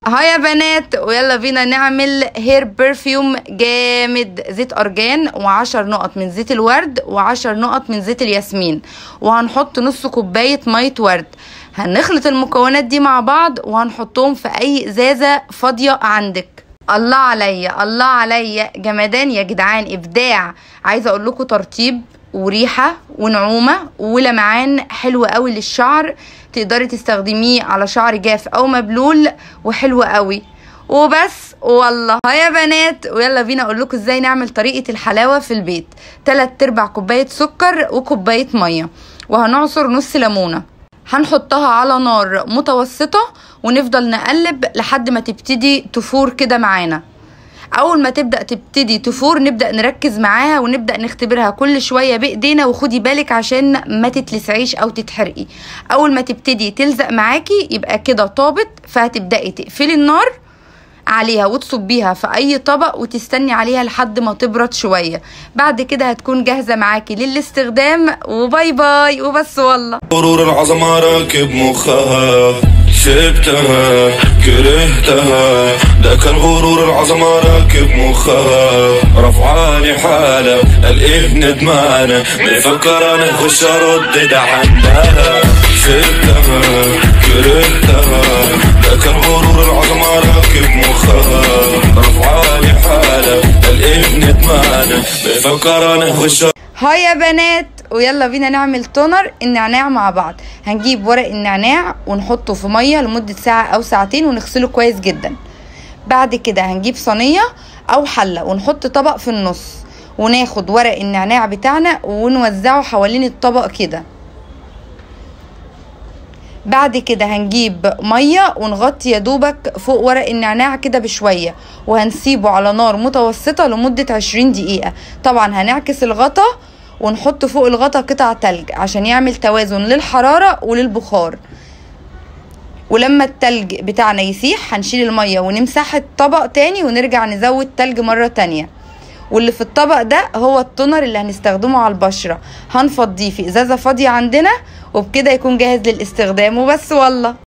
ها يا بنات ويلا بينا نعمل هير برفيوم جامد زيت ارجان وعشر نقط من زيت الورد وعشر نقط من زيت الياسمين وهنحط نص كوباية مية ورد هنخلط المكونات دي مع بعض وهنحطهم في اي ازازة فاضية عندك الله عليا الله عليا جمدان يا جدعان ابداع عايزه اقول لكم ترطيب وريحه ونعومه ولمعان حلو قوي للشعر تقدري تستخدميه على شعر جاف او مبلول وحلو قوي وبس والله ها يا بنات ويلا بينا اقول لكم ازاي نعمل طريقه الحلاوه في البيت 3 ارباع كوبايه سكر وكوبايه ميه وهنعصر نص ليمونه هنحطها على نار متوسطة ونفضل نقلب لحد ما تبتدي تفور كده معانا اول ما تبدا تبتدي تفور نبدا نركز معاها ونبدا نختبرها كل شويه بايدينا وخدي بالك عشان ما تتلسعيش او تتحرقي اول ما تبتدي تلزق معاكي يبقى كده طابت فهتبداي تقفلي النار عليها وتصبيها في اي طبق وتستني عليها لحد ما تبرد شويه بعد كده هتكون جاهزه معاكي للاستخدام وباي باي وبس والله غرور العظمة راكب مخها سبتها كرهتها ذاك الغرور العظمة راكب مخها رفعاني حالة الايه ندمانة مفكر انا اخش اردد عندها سبتها كرهتها ذاك الغرور العظمة راكب مخها رفعاني حالة الايه ندمانة مفكر انا اخش هاي يا بنات ويلا بينا نعمل تونر النعناع مع بعض هنجيب ورق النعناع ونحطه في ميه لمده ساعه او ساعتين ونغسله كويس جدا بعد كده هنجيب صينيه او حله ونحط طبق في النص وناخد ورق النعناع بتاعنا ونوزعه حوالين الطبق كده بعد كده هنجيب ميه ونغطي يا دوبك فوق ورق النعناع كده بشويه وهنسيبه على نار متوسطه لمده 20 دقيقه طبعا هنعكس الغطا ونحط فوق الغطا قطع تلج عشان يعمل توازن للحراره وللبخار ولما التلج بتاعنا يسيح هنشيل الميه ونمسح الطبق تاني ونرجع نزود تلج مره تانيه واللي في الطبق ده هو التونر اللي هنستخدمه على البشرة هنفضيه في ازازة فاضية عندنا وبكده يكون جاهز للاستخدام وبس والله